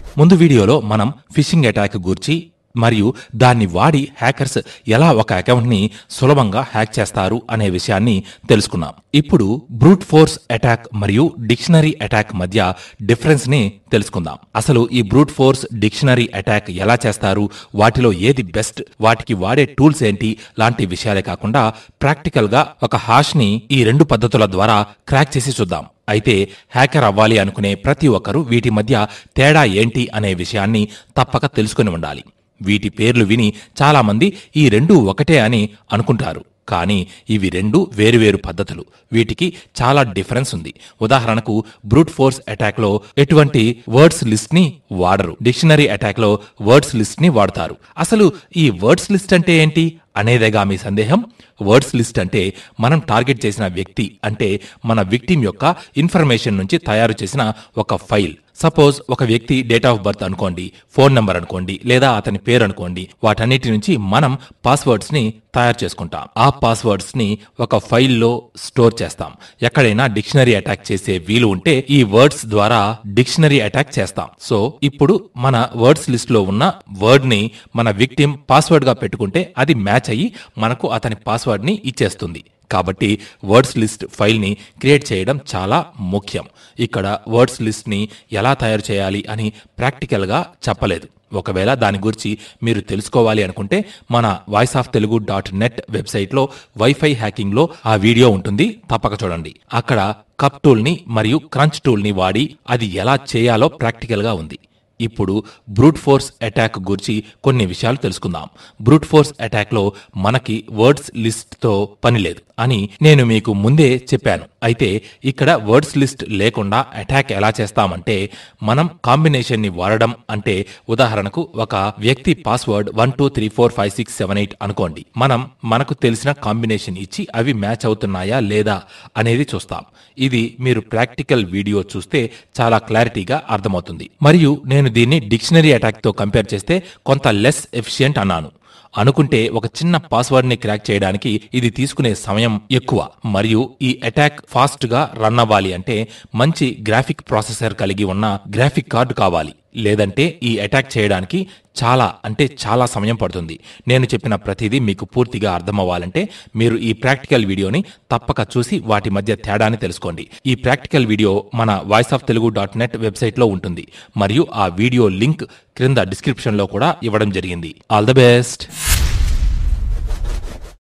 ముందు వీడియోలో మనం ఫిషింగ్ అటాక్ గూర్చి మరియు దాన్ని వాడి హ్యాకర్స్ ఎలా ఒక అకౌంట్ని సులభంగా హ్యాక్ చేస్తారు అనే విషయాన్ని తెలుసుకున్నాం ఇప్పుడు బ్రూట్ ఫోర్స్ అటాక్ మరియు డిక్షనరీ అటాక్ మధ్య డిఫరెన్స్ ని తెలుసుకుందాం అసలు ఈ బ్రూట్ ఫోర్స్ డిక్షనరీ అటాక్ ఎలా చేస్తారు వాటిలో ఏది బెస్ట్ వాటికి వాడే టూల్స్ ఏంటి లాంటి విషయాలే కాకుండా ప్రాక్టికల్ గా ఒక హాష్ ని ఈ రెండు పద్ధతుల ద్వారా క్రాక్ చేసి చూద్దాం అయితే హ్యాకర్ అవ్వాలి అనుకునే ప్రతి ఒక్కరూ వీటి మధ్య తేడా ఏంటి అనే విషయాన్ని తప్పక తెలుసుకుని ఉండాలి వీటి పేర్లు విని చాలామంది ఈ రెండు ఒకటే అని అనుకుంటారు కానీ ఇవి రెండు వేరువేరు పద్ధతులు వీటికి చాలా డిఫరెన్స్ ఉంది ఉదాహరణకు బ్రూట్ ఫోర్స్ అటాక్ లో ఎటువంటి వర్డ్స్ లిస్ట్ ని వాడరు డిక్షనరీ అటాక్ లో వర్డ్స్ లిస్ట్ ని వాడతారు అసలు ఈ వర్డ్స్ లిస్ట్ అంటే ఏంటి అనేదేగా మీ సందేహం వర్డ్స్ లిస్ట్ అంటే మనం టార్గెట్ చేసిన వ్యక్తి అంటే మన విక్టిమ్ యొక్క ఇన్ఫర్మేషన్ నుంచి తయారు చేసిన ఒక ఫైల్ సపోజ్ ఒక వ్యక్తి డేట్ ఆఫ్ బర్త్ అనుకోండి ఫోన్ నెంబర్ అనుకోండి లేదా అతని పేరు అనుకోండి వాటన్నిటి నుంచి మనం పాస్వర్డ్స్ ని తయారు చేసుకుంటాం ఆ పాస్వర్డ్స్ ని ఒక ఫైల్లో స్టోర్ చేస్తాం ఎక్కడైనా డిక్షనరీ అటాక్ చేసే వీలు ఉంటే ఈ వర్డ్స్ ద్వారా డిక్షనరీ అటాక్ చేస్తాం సో ఇప్పుడు మన వర్డ్స్ లిస్ట్ లో ఉన్న వర్డ్ ని మన విక్టిమ్ పాస్వర్డ్ గా పెట్టుకుంటే అది మ్యాచ్ అయ్యి మనకు అతని పాస్వర్డ్ ని ఇచ్చేస్తుంది కాబట్టి వర్డ్స్ లిస్ట్ ఫైల్ని క్రియేట్ చేయడం చాలా ముఖ్యం ఇక్కడ వర్డ్స్ లిస్ట్ని ఎలా తయారు చేయాలి అని ప్రాక్టికల్గా చెప్పలేదు ఒకవేళ దాని గురించి మీరు తెలుసుకోవాలి అనుకుంటే మన voice of Telugu dot net వెబ్సైట్లో వైఫై హ్యాకింగ్లో ఆ వీడియో ఉంటుంది తప్పక చూడండి అక్కడ కప్ టూల్ని మరియు క్రంచ్ టూల్ని వాడి అది ఎలా చేయాలో ప్రాక్టికల్గా ఉంది ఇప్పుడు బ్రూట్ ఫోర్స్ అటాక్ గురించి కొన్ని విషయాలు తెలుసుకుందాం బ్రూట్ ఫోర్స్ అటాక్ లో మనకి వర్డ్స్ లిస్ట్ తో పని లేదు అని నేను మీకు ముందే చెప్పాను అయితే ఇక్కడ వర్డ్స్ లిస్ట్ లేకుండా అటాక్ ఎలా చేస్తామంటే మనం కాంబినేషన్ ని వాడడం అంటే ఉదాహరణకు ఒక వ్యక్తి password one two three four five six seven eight అనుకోండి మనం మనకు తెలిసిన కాంబినేషన్ ఇచ్చి అవి మ్యాచ్ అవుతున్నాయా లేదా అనేది చూస్తాం ఇది మీరు ప్రాక్టికల్ వీడియో చూస్తే చాలా క్లారిటీగా అర్థమవుతుంది మరియు నేను దీన్ని డిక్షనరీ అటాక్ తో కంపేర్ చేస్తే కొంత లెస్ ఎఫిషియెంట్ అన్నాను అనుకుంటే ఒక చిన్న పాస్వర్డ్ ని క్రాక్ చేయడానికి ఇది తీసుకునే సమయం ఎక్కువ మరియు ఈ అటాక్ ఫాస్ట్ గా రన్ అవ్వాలి అంటే మంచి గ్రాఫిక్ ప్రాసెసర్ కలిగి ఉన్న గ్రాఫిక్ కార్డు కావాలి లేదంటే ఈ అటాక్ చేయడానికి చాలా అంటే చాలా సమయం పడుతుంది నేను చెప్పిన ప్రతిదీ మీకు పూర్తిగా అర్థమవ్వాలంటే మీరు ఈ ప్రాక్టికల్ వీడియోని తప్పక చూసి వాటి మధ్య తేడాని తెలుసుకోండి ఈ ప్రాక్టికల్ వీడియో మన voice of Telugu dot net వెబ్సైట్లో ఉంటుంది మరియు ఆ వీడియో లింక్ క్రింద డిస్క్రిప్షన్లో కూడా ఇవ్వడం జరిగింది ఆల్ ద బెస్ట్